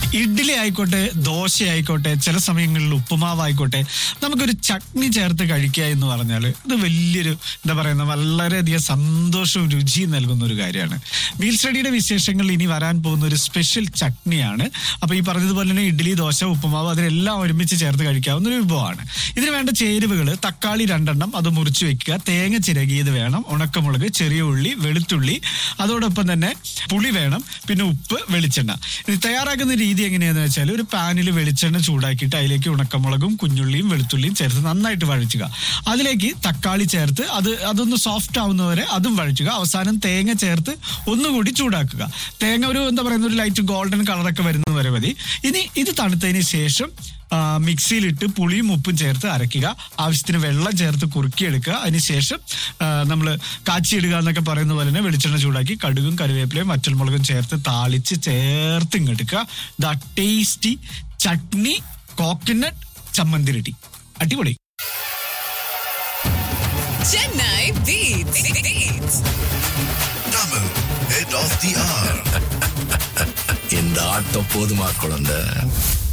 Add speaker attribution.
Speaker 1: ഇഡ്ഡലി ആയിക്കോട്ടെ ദോശ ആയിക്കോട്ടെ ചില സമയങ്ങളിൽ ഉപ്പുമാവ് ആയിക്കോട്ടെ നമുക്കൊരു ചട്നി ചേർത്ത് കഴിക്കുക എന്ന് പറഞ്ഞാൽ ഇത് വലിയൊരു എന്താ പറയുന്ന വളരെയധികം സന്തോഷവും രുചിയും നൽകുന്ന ഒരു കാര്യമാണ് മീൽ സ്റ്റഡിയുടെ വിശേഷങ്ങൾ ഇനി വരാൻ പോകുന്ന ഒരു സ്പെഷ്യൽ ചട്നിയാണ് അപ്പൊ ഈ പറഞ്ഞതുപോലെ തന്നെ ഇഡ്ഡലി ദോശ ഉപ്പുമാവ് അതിനെല്ലാം ഒരുമിച്ച് ചേർത്ത് കഴിക്കാവുന്ന ഒരു വിഭവമാണ് ഇതിന് വേണ്ട ചേരുവകൾ തക്കാളി രണ്ടെണ്ണം അത് മുറിച്ച് വെക്കുക തേങ്ങ ചിരകിയത് വേണം ഉണക്കമുളക് ചെറിയ ഉള്ളി വെളുത്തുള്ളി അതോടൊപ്പം തന്നെ പുളി വേണം പിന്നെ ഉപ്പ് വെളിച്ചെണ്ണ ഇത് തയ്യാറാക്കുന്ന രീതി എങ്ങനെയാണെന്ന് വെച്ചാൽ ഒരു പാനിൽ വെളിച്ചെണ്ണ ചൂടാക്കിയിട്ട് അതിലേക്ക് ഉണക്കമുളകും കുഞ്ഞുള്ളിയും വെളുത്തുള്ളിയും ചേർത്ത് നന്നായിട്ട് വഴച്ചുക അതിലേക്ക് തക്കാളി ചേർത്ത് അത് അതൊന്ന് സോഫ്റ്റ് ആവുന്നവരെ അതും വഴച്ചുക അവസാനം തേങ്ങ ചേർത്ത് ഒന്നുകൂടി ചൂടാക്കുക തേങ്ങ ഒരു എന്താ പറയുന്ന ഒരു ലൈറ്റ് ഗോൾഡൻ കളറൊക്കെ വരുന്നത് വരെ മതി ഇനി ഇത് തണുത്തതിന് ശേഷം ആ, മിക്സിയിലിട്ട് പുളിയും ഉപ്പും ചേർത്ത് അരയ്ക്കുക ആവശ്യത്തിന് വെള്ളം ചേർത്ത് കുറുക്കിയെടുക്കുക അതിനുശേഷം നമ്മൾ കാച്ചിയിടുക എന്നൊക്കെ പറയുന്ന പോലെ തന്നെ വെളിച്ചെണ്ണ ചൂടാക്കി കടുകും കറിവേപ്പിലയും വറ്റൽമുളകും ചേർത്ത് താളിച്ച് ചേർത്ത് ഇങ്ങെടുക്കുക the tasty chutney coconut chammanthi ready അടിപൊളി
Speaker 2: Chennai Beats. Beats.
Speaker 3: Tamil, head of the hour.
Speaker 4: இந்த ஆட்டம் போதுமா குழந்தை